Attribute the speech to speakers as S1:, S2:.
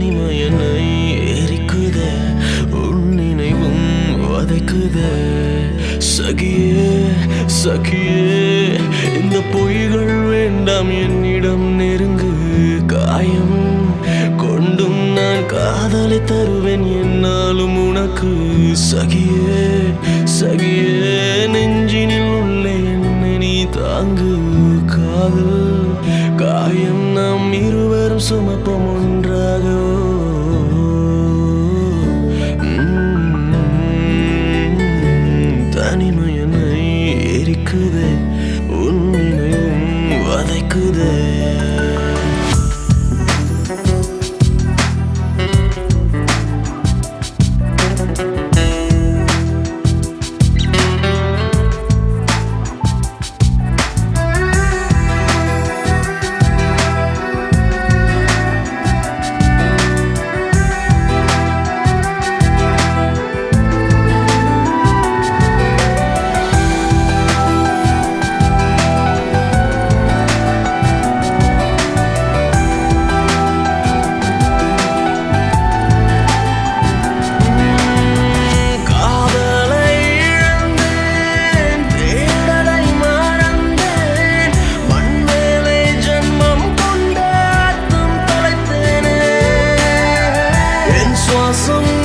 S1: தனிமையனை எரிக்குதே உன் நினைவும் வதைக்குதே சகியே சகியே இந்த பொய்கள் வேண்டாம் என்னிடம் நெருங்கு காயம் கொண்டும் நான் காதலை தருவேன் என்னாலும் உனக்கு சகியே சகியே நெஞ்சினில் உள்ள என்னை நீ தாங்கு காதல் காயம் நாம் இருவரும் சுமப்போம் ஒன்றாக தனிமையனை எரிக்குதே உன் நினைவும் வதைக்குதே காதலை இழந்தேன் தேடலை மறந்தேன் மண்மேலே ஜன்மம் கொண்ட அர்த்தம் தொலைத்தேனே என் சுவாசம்